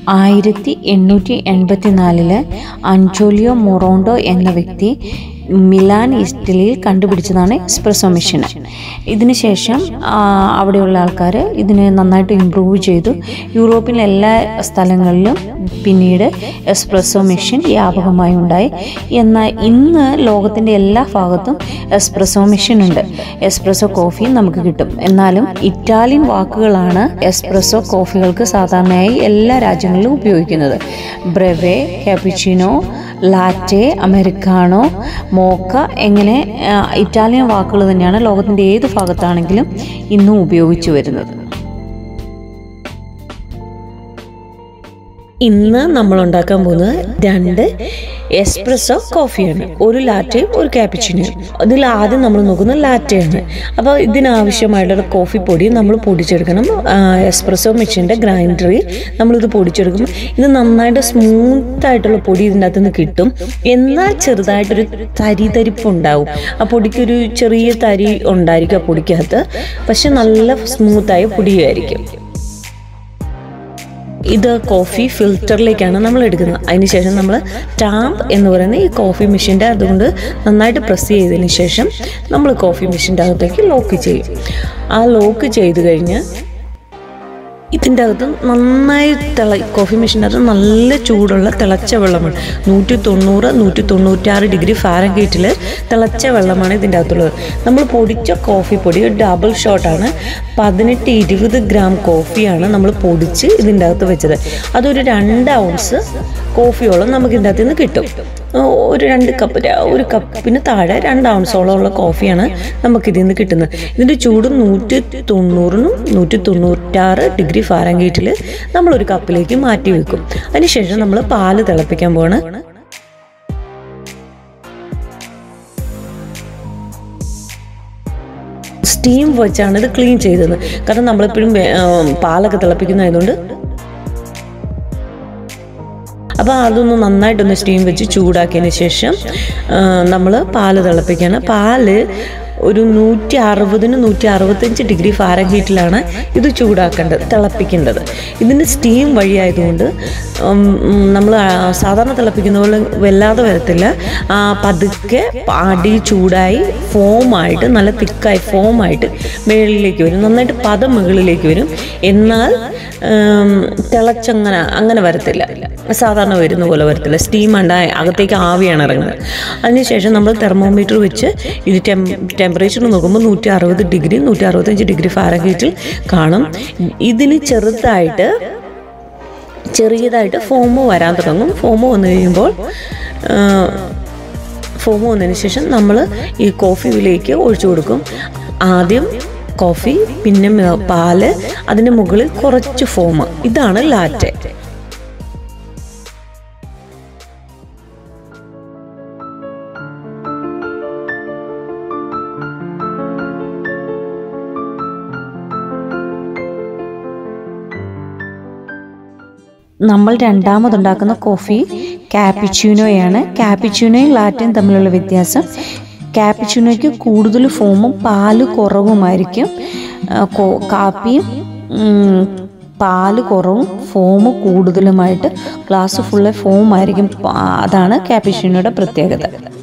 ആയിരത്തി എണ്ണൂറ്റി എൺപത്തി നാലില് അഞ്ചോലിയോ മൊറോണ്ടോ എന്ന വ്യക്തി മിലാൻ ഇറ്റലിയിൽ കണ്ടുപിടിച്ചതാണ് എക്സ്പ്രസോ മെഷീൻ ഇതിനുശേഷം ആ, അവിടെയുള്ള ആൾക്കാർ ഇതിനെ നന്നായിട്ട് ഇമ്പ്രൂവ് ചെയ്തു യൂറോപ്പിലെ എല്ലാ സ്ഥലങ്ങളിലും പിന്നീട് എക്സ്പ്രസോ മെഷീൻ വ്യാപകമായി ഉണ്ടായി എന്നാൽ ഇന്ന് ലോകത്തിൻ്റെ എല്ലാ ഭാഗത്തും എക്സ്പ്രസോ മെഷീൻ ഉണ്ട് എസ്പ്രസോ കോഫിയും നമുക്ക് കിട്ടും എന്നാലും ഇറ്റാലിയൻ വാക്കുകളാണ് എസ്പ്രസോ കോഫികൾക്ക് സാധാരണയായി എല്ലാ രാജ്യങ്ങളിലും ഉപയോഗിക്കുന്നത് ബ്രെവെ കാപ്പിച്ചിനോ ലാറ്റെ അമേരിക്കാണോ മോക്ക എങ്ങനെ ആ, ഇറ്റാലിയൻ വാക്കുകൾ തന്നെയാണ് ലോകത്തിൻ്റെ ഏത് ഭാഗത്താണെങ്കിലും ഇന്നും ഉപയോഗിച്ചു വരുന്നത് ഇന്ന് നമ്മൾ ഉണ്ടാക്കാൻ പോകുന്നത് രണ്ട് എസ്പ്രസോ കോഫിയാണ് ഒരു ലാറ്റയും ഒരു ക്യാപ്പിച്ചിനയും ഇതിൽ ആദ്യം നമ്മൾ നോക്കുന്നത് ലാറ്റയാണ് അപ്പോൾ ഇതിനാവശ്യമായിട്ടുള്ള കോഫി പൊടി നമ്മൾ പൊടിച്ചെടുക്കണം ആ, എസ്പ്രസോ മെഷീൻ്റെ ഗ്രൈൻഡറിൽ നമ്മളിത് പൊടിച്ചെടുക്കും ഇത് നന്നായിട്ട് സ്മൂത്ത് ആയിട്ടുള്ള പൊടി ഇതിൻ്റെ അകത്ത് നിന്ന് കിട്ടും എന്നാൽ ചെറുതായിട്ടൊരു തരി തരിപ്പ് ഉണ്ടാവും ആ പൊടിക്കൊരു ചെറിയ തരി ഉണ്ടായിരിക്കും ആ പൊടിക്കകത്ത് പക്ഷെ നല്ല സ്മൂത്തായ പൊടിയായിരിക്കും ഇത് കോഫി ഫിൽറ്ററിലേക്കാണ് നമ്മൾ എടുക്കുന്നത് അതിനുശേഷം നമ്മൾ ടാമ്പ് എന്ന് പറയുന്ന ഈ കോഫി മെഷീൻ്റെ അതുകൊണ്ട് നന്നായിട്ട് പ്രസ് ചെയ്തതിന് ശേഷം നമ്മൾ കോഫി മെഷീൻ്റെ അകത്തേക്ക് ലോക്ക് ചെയ്യും ആ ലോക്ക് ചെയ്ത് കഴിഞ്ഞ് ഇതിൻ്റെ അകത്ത് നന്നായി തിള കോഫി മെഷീൻ്റെ അകത്ത് നല്ല ചൂടുള്ള തിളച്ച വെള്ളമാണ് നൂറ്റി തൊണ്ണൂറ് നൂറ്റി തൊണ്ണൂറ്റാറ് ഡിഗ്രി ഫാരൻഹീറ്റിൽ തിളച്ച വെള്ളമാണ് ഇതിൻ്റെ അകത്തുള്ളത് നമ്മൾ പൊടിച്ച കോഫി പൊടി ഒരു ഡബിൾ ഷോട്ടാണ് പതിനെട്ട് ഇരുപത് ഗ്രാം കോഫിയാണ് നമ്മൾ പൊടിച്ച് ഇതിൻ്റെ അകത്ത് വെച്ചത് അതൊരു രണ്ട് ഔൺസ് കോഫിയോളം നമുക്ക് ഇതിൻ്റെ അകത്ത് നിന്ന് കിട്ടും ഒരു രണ്ട് കപ്പ് ര- ഒരു കപ്പിന് താഴെ രണ്ട് ഔൺസോളം ഉള്ള കോഫിയാണ് നമുക്ക് ഇതിൽ നിന്ന് കിട്ടുന്നത് ഇതിൻ്റെ ചൂട് നൂറ്റി തൊണ്ണൂറിനും നൂറ്റി തൊണ്ണൂറ്റാറ് ഡിഗ്രി ഫാരൻഹീറ്റിൽ നമ്മളൊരു കപ്പിലേക്ക് മാറ്റി വെക്കും അതിനുശേഷം നമ്മൾ പാല് തിളപ്പിക്കാൻ പോവാണ് സ്റ്റീം വെച്ചാണ് ഇത് ക്ലീൻ ചെയ്തത് കാരണം നമ്മളെപ്പോഴും വേ- ആ, പാലൊക്കെ തിളപ്പിക്കുന്നതായതുകൊണ്ട് അപ്പോൾ അതൊന്ന് നന്നായിട്ടൊന്ന് സ്റ്റീം വെച്ച് ചൂടാക്കിയതിന് ശേഷം നമ്മൾ പാല് തിളപ്പിക്കുകയാണ് പാല് ഒരു നൂറ്റി അറുപതിന് നൂറ്റി അറുപത്തഞ്ച് ഡിഗ്രി ഫാരൻഹീറ്റിലാണ് ഇത് ചൂടാക്കേണ്ടത് തിളപ്പിക്കേണ്ടത് ഇതിന് സ്റ്റീം വഴിയായതുകൊണ്ട് നമ്മൾ സാധാരണ തിളപ്പിക്കുന്ന പോലെ വല്ലാതെ വരത്തില്ല ആ, പതുക്കെ അടി ചൂടായി ഫോമായിട്ട് നല്ല തിക്കായി ഫോമായിട്ട് മുകളിലേക്ക് വരും നന്നായിട്ട് പദം മുകളിലേക്ക് വരും എന്നാൽ ഉം, തിളച്ചങ്ങനെ അങ്ങനെ വരത്തില്ല സാധാരണ വരുന്ന പോലെ വരത്തില്ല സ്റ്റീം ഉണ്ടായി അകത്തേക്ക് ആവിയാണ് ഇറങ്ങുന്നത് അതിനുശേഷം നമ്മൾ തെർമോമീറ്റർ വെച്ച് ഇത് ടെം ടെമ്പറേച്ചർ നോക്കുമ്പോൾ നൂറ്റി അറുപത് ഡിഗ്രി നൂറ്റി അറുപത്തഞ്ച് ഡിഗ്രി ഫാരൻഹീറ്റിൽ കാണും ഇതിന് ചെറുതായിട്ട് ചെറിയതായിട്ട് ഫോമ് വരാൻ തുടങ്ങും ഫോമ് വന്നു കഴിയുമ്പോൾ ഫോം വന്നതിന് ശേഷം നമ്മൾ ഈ കോഫിയിലേക്ക് ഒഴിച്ചു കൊടുക്കും ആദ്യം കോഫി പിന്നെ മ- പാല് അതിന് മുകളിൽ കുറച്ച് ഫോം ഇതാണ് ലാറ്റെ നമ്മൾ രണ്ടാമതുണ്ടാക്കുന്ന കോഫി കാപ്പിച്ചൂനോയാണ് കാപ്പിച്ചൂനോയും ലാറ്റയും തമ്മിലുള്ള വ്യത്യാസം കാപ്പിച്ചൂനോയ്ക്ക് കൂടുതൽ ഫോമും പാല് കുറവുമായിരിക്കും ആ, കോ- കാപ്പിയും ഉം, പാല് കുറവും ഫോം കൂടുതലുമായിട്ട് ഗ്ലാസ് ഫുള്ള് ഫോമായിരിക്കും അതാണ് കാപ്പിച്ചൂനോയുടെ പ്രത്യേകത